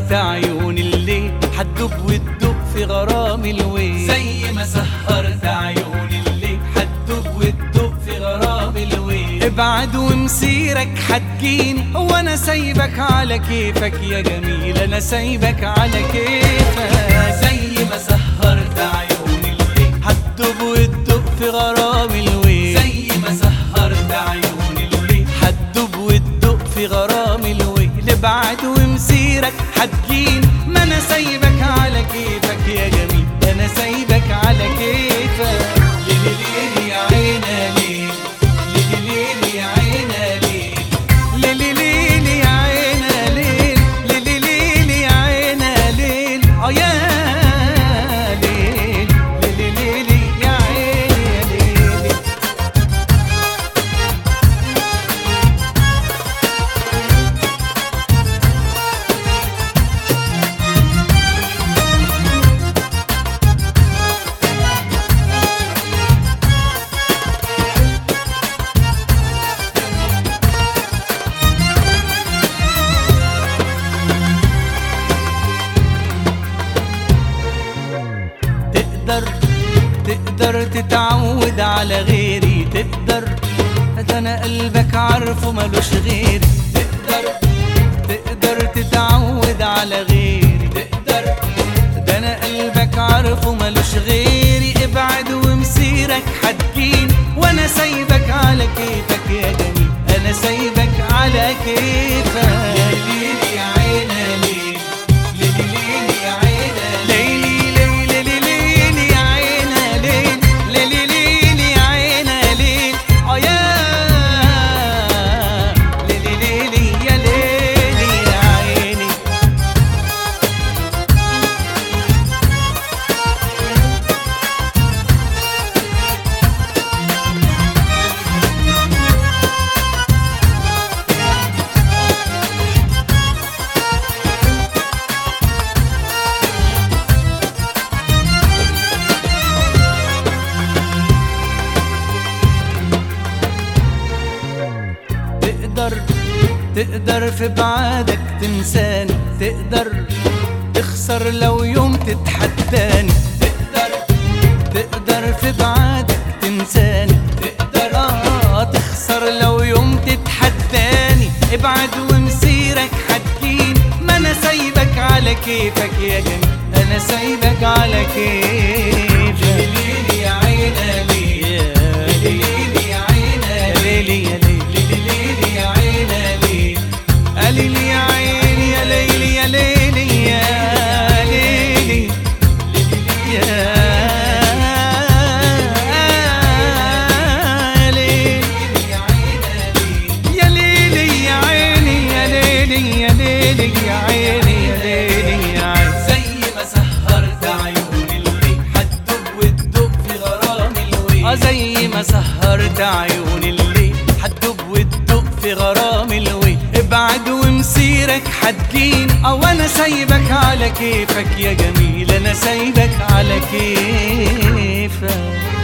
سهرت عيون الليل حتدب وتدق في غرام الويل زي ما سهرت عيون الليل حتدب وتدق في غرام الويل ابعد ومسيرك حتجيني وانا سايبك على كيفك يا جميل انا سايبك على كيفك زي ما سهرت عيون الليل حتدب وتدق في غرام الويل زي ما سهرت عيون الليل حتدب وتدق في غرام الويل ابعد ومسيرك حتجيني ما انا سايبك على كيفك يا جميل انا سايبك على كيفك ليلي ليلي يا عينا ليل ليلي ليلي يا عينا ليل ليلي ليلي يا عينا ليل ليلي ليلي يا عينا ليل اه يا ليل ليلي ليلي يا عينا ليل تقدر تقدر تتعود على غيري تقدر ده انا قلبك عارفه ملوش غيري تقدر تقدر تتعود على غيري تقدر ده انا قلبك عارفه ملوش غيري ابعد ومسيرك حتجيني وانا سايبك على كيفك يا جميل انا سايبك على كيفك ليلي يا عينا ليل ليلي ليلي يا عينا ليل ليلي ليلي ليلي يا عينا ليل ليلي ليلي يا عينا ليل اه يا ليلي ليلي يا ليلي يا عيني تقدر تقدر في بعادك تنساني تقدر تخسر لو يوم تتحداني تقدر تقدر في بعادك تنساني تقدر آه تخسر لو يوم تتحداني ابعد ومسيرك حتجيني ما انا سايبك على كيفك يا جميل انا سايبك على كيفك ليلي يا عينا ليل يا ليلي يا عينا ليل ليلي يا ليلي ليلي يا عينا ليل يا ليلي يا عيني يا ليلي يا ليلي يا ليلي يا ليلي يا عينا ليل يا ليلي يا عيني يا ليلي يا ليلي يا عيني يا ليلي يا عيني زي ما سهرت عيون الليل حتدب وتدب في غرام الويل اه زي ما سهرت عيون الليل حتدب وتدب في غرام الويل ابعد ومسيرك حتجيني او انا سايبك على كيفك يا جميل انا سايبك على كيفك